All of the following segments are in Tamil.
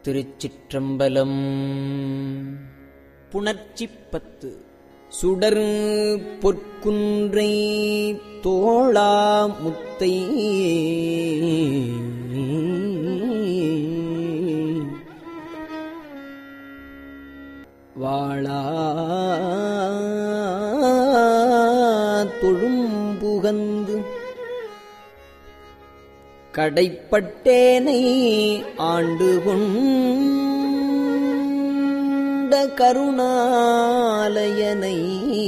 திருச்சிற்றம்பலம் புணர்ச்சிப்பத்து சுடர் பொற்குன்றை தோளா முத்தை வாழா தொழும்புகந்து கடைப்பட்டேனை ஆண்டு கொண்ட கருணாலயனை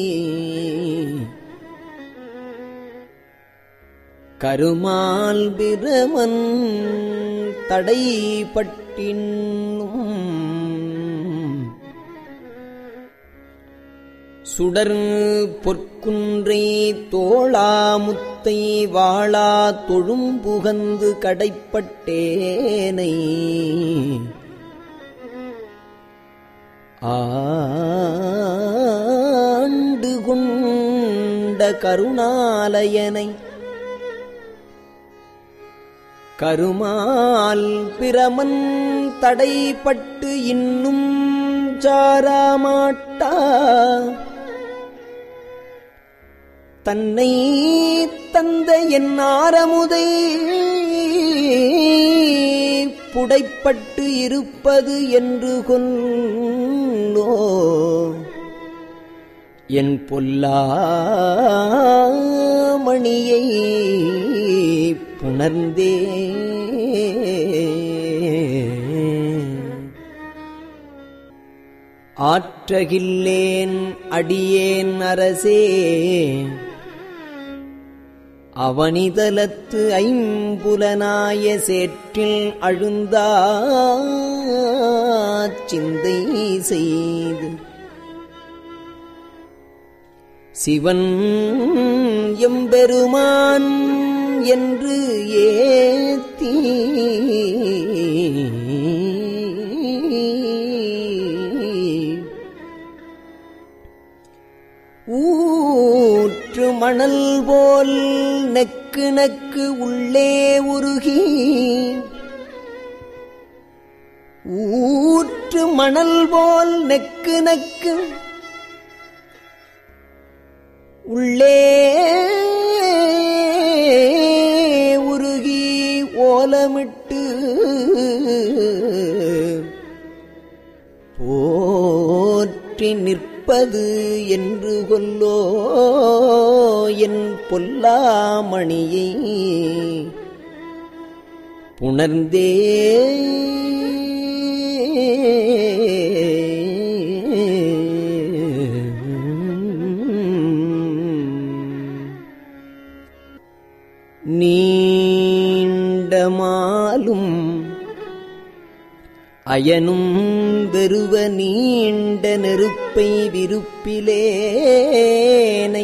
கருமால் பிரமன் தடைப்பட்டின்னும் சுடர் பொற்குன்றை தோளாமுத்தை வாழா தொழும்புகந்து கடைப்பட்டேனை ஆண்டு கொண்ட கருணாலயனை கருமால் பிரமன் தடைப்பட்டு இன்னும் சாராமாட்டா தன்னை தந்த என் ஆரமுதை புடைப்பட்டு இருப்பது என்று கொல்லோ என் பொல்லாமணியை புணர்ந்தே ஆற்றகில்லேன் அடியேன் அரசே அவனிதலத்து ஐம்புலனாய சேற்றில் அழுந்தா சிந்தை செய்து சிவன் எம்பெருமான் என்று ஏத்தி ஊற்று மணல் போல் நெக்கு நெக்கு உள்ளே உருகி ஊற்று மணல் போல் நெக்கு நெக்கு உள்ளே உருகி ஓலமிட்டு போற்றி நிற்பது என்று கொல்லோ என் பொல்லாமணியை புணர்ந்தே நீண்டமாலும் அயனும் வெறுவ நீண்ட நெருப்பை விருப்பிலேனை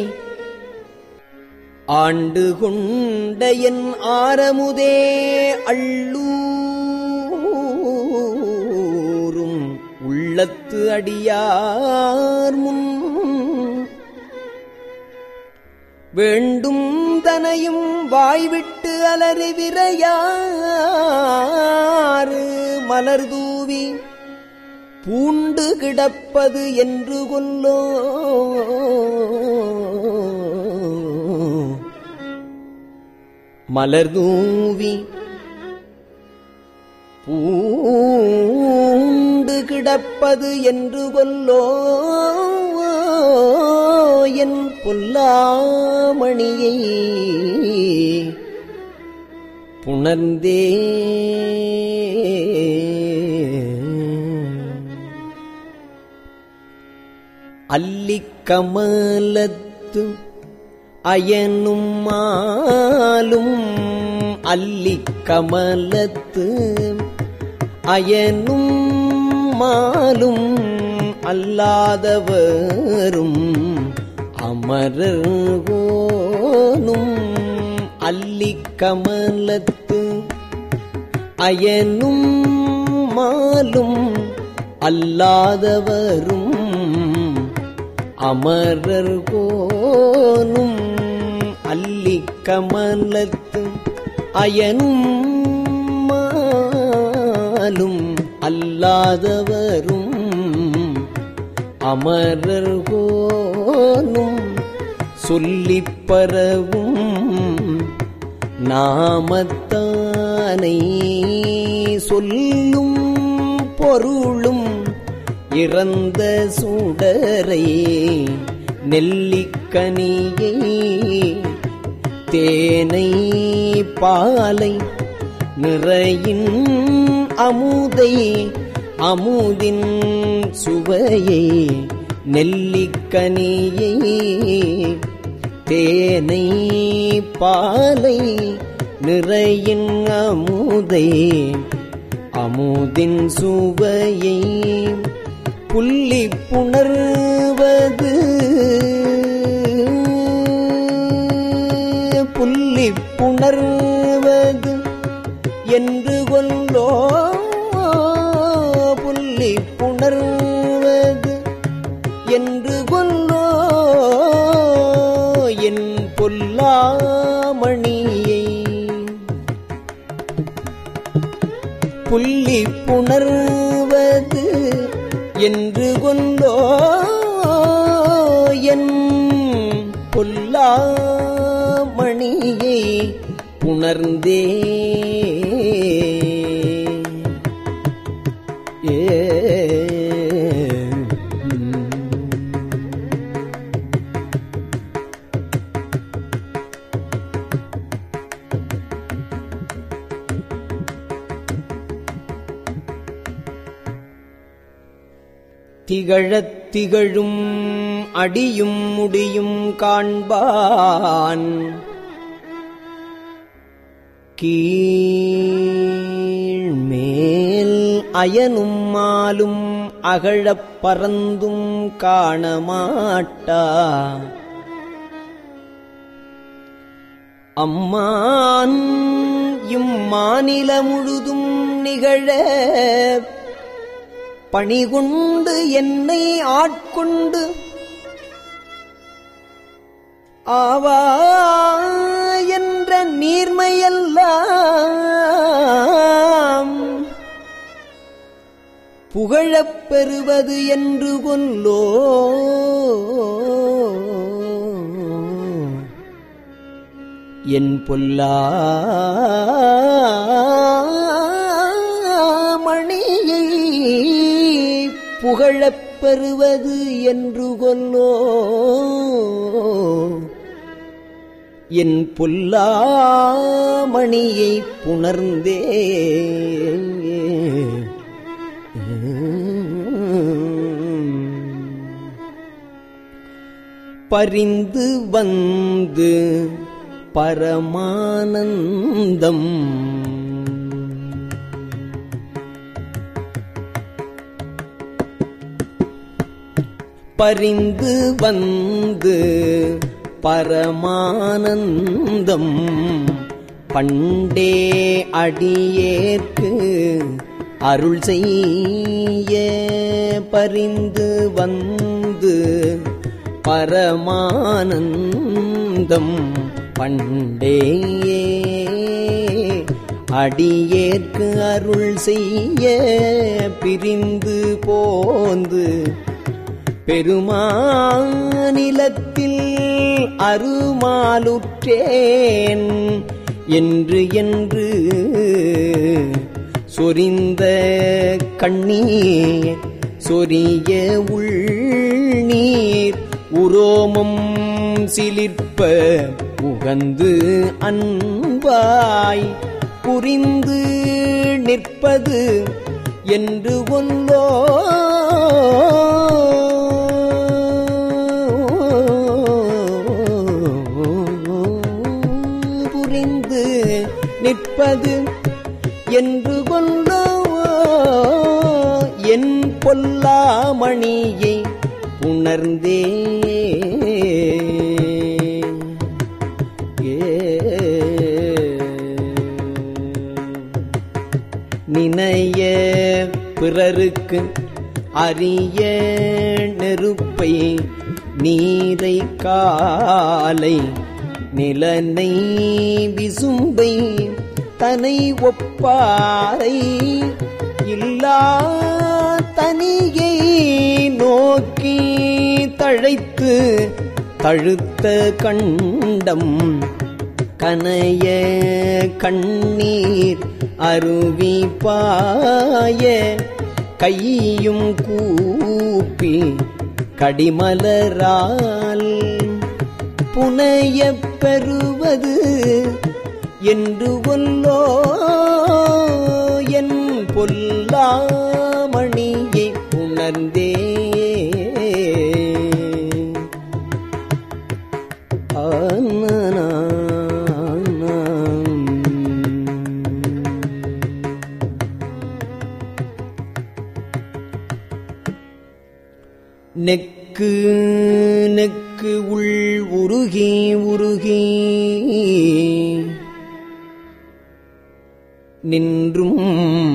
ஆண்டு கொண்ட என் ஆரமுதே அள்ளூரும் உள்ளத்து அடியார் முன் வேண்டும் தனையும் வாய்விட்டு அலறி விரையாறு மலர் தூவி பூண்டு கிடப்பது என்று கொல்லோ மலர் தூவி பூண்டு கிடப்பது என்று கொல்லோ என் பொல்லாமணியை புணர்ந்தே அல்லிக்கமலத்து அயனும் மாலும் அல்லிக்கமலத்து அயனும் மாலும் அல்லாதவரும் அமரர்கோனும் அல்லிக்கமலத்து அயனும் மாலும் அல்லாதவரும் அமரர்கோனும் அல்லிக்கமலத்து அயனும் மாலும் அல்லாதவரும் அமரர்கோனும் சொல்லிப் பரவும் நாமத்தானை சொல்லும் பொருளும் இறந்த சுடரை நெல்லிக்கனியை தேனை பாலை நிறையின் அமுதை அமுதின் சுவையை நெல்லிக்கனியை தேனை பாலை நிறையின் அமுதை அமுதின் சுவையை புள்ளி புணர்வது புள்ளி புணர்வது என்று கொல்லோ புள்ளி புணர்வது என்று கொல்லோ என் பொல்லாமணியை புள்ளி புணர்வது என்று கொண்டோ என் பொல்லாமணியை புணர்ந்தே ஏ திகழத் திகழும் அடியும் முடியும் காண்பான் கீழ்மேல் அயனும் மாலும் அகழப் பறந்தும் காணமாட்டா அம்மான் இம்மாநில முழுதும் நிகழ பணிகொண்டு என்னை ஆட்கொண்டு ஆவா என்ற நீர்மையெல்லாம் புகழப் பெறுவது என்று கொல்லோ என் பொல்லாமணியை புகழப் பெறுவது என்று கொல்லோ என் பொல்லாமணியை புணர்ந்தே பரிந்து வந்து பரமானந்தம் பரிந்து வந்து பரமானந்தம் பண்டே அடியேற்கு அருள் செய்ய பரிந்து வந்து பரமானந்தம் பண்டே அடியேற்கு அருள் செய்ய பிரிந்து போந்து பெருமானிலத்தில் அருமாலுற்றேன் என்று என்று சொரிந்த கண்ணீர் சொரிய உள்நீர் உரோமம் சிலிர்ப்ப உகந்து அன்பாய் புரிந்து நிற்பது என்று ஒன்றோ புரிந்து நிற்பது என்று கொண்டோ என் பொல்லாமணியை உணர்ந்தே நினைய பிறருக்கு அரிய நெருப்பை நீரை காலை நிலனை விசும்பை தனை ஒப்பாரை இல்லா தனியை நோக்கி தழைத்து தழுத்த கண்டம் கனைய கண்ணீர் அருவி பாய கையும் கூப்பி கடிமலரால் புனையப் பெறுவது என்று கொல்லோ என் பொல்லாமணியை உணர்ந்தே நெக்கு நெக்கு உள் உருகி உருகி நின்றும்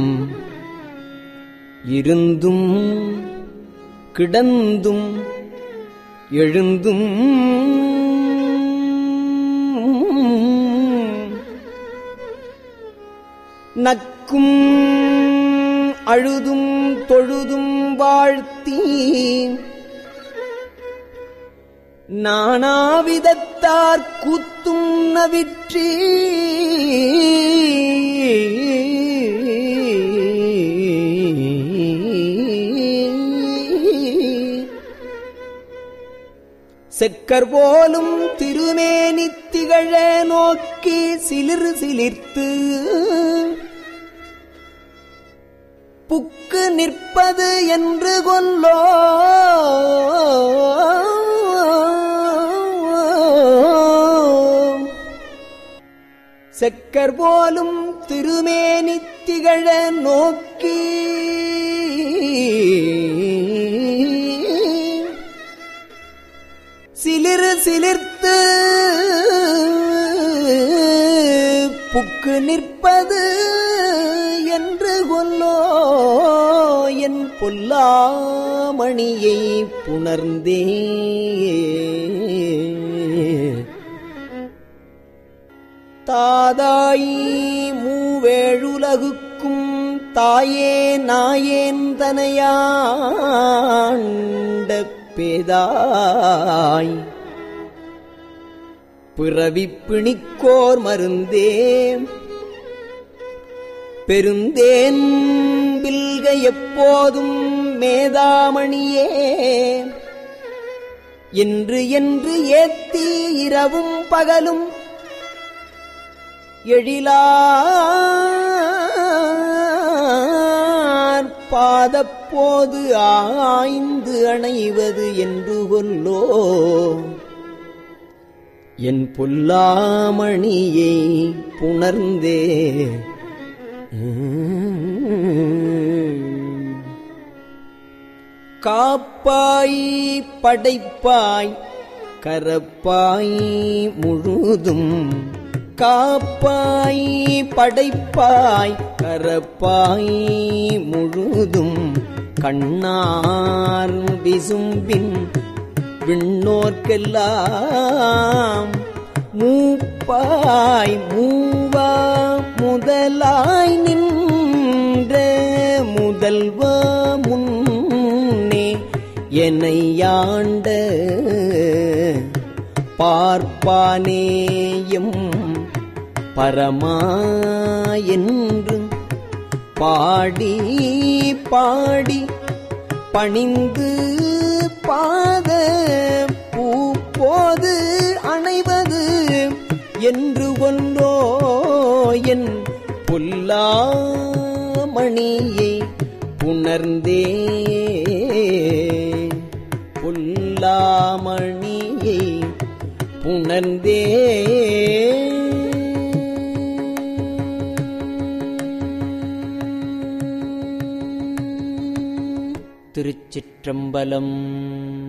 இருந்தும் கிடந்தும் எழுந்தும் நக்கும் அழுதும் தொழுதும் வாழ்த்தி நானாவிதத்தார் கூத்தும் நவிற்றி செக்கர் போலும் திருமேனி திகழ நோக்கி சிலிர் சிலிர்த்து புக்கு நிற்பது என்று கொல்லோ செக்கர் போலும் திருமேனி திகழ நோக்கி சிலிரு சிலிர்த்து புக்கு நிற்பது என்று கொல்லோ என் பொல்லாமணியை புணர்ந்தே தாதாயி மூவேழுலகுக்கும் தாயே நாயேன் தனையாண்ட பேதாய் பிறவி பிணிக்கோர் மருந்தே பெருந்தேன் பில்க எப்போதும் மேதாமணியே என்று என்று ஏத்தி இரவும் பகலும் எழிலார் பாதப்போது ஆய்ந்து அணைவது என்று கொல்லோ என் பொல்லாமணியை புணர்ந்தே காப்பாய் படைப்பாய் கரப்பாய் முழுதும் காப்பாய் படைப்பாய் கரப்பாய் முழுதும் கண்ணார் விசும்பின் விண்ணோர்க்கெல்லாம் மூப்பாய் மூவா முதலாய் நின்ற முதல்வ முன்னே என்னையாண்ட பார்ப்பானேயும் பரமாயென்று பாடி பாடி பணிந்து பாத பூப்போது அணைவது என்று கொண்டோ என் பொல்லாமணியை புணர்ந்தே பொல்லாமணியை புணர்ந்தே திருச்சிற்றம்பலம்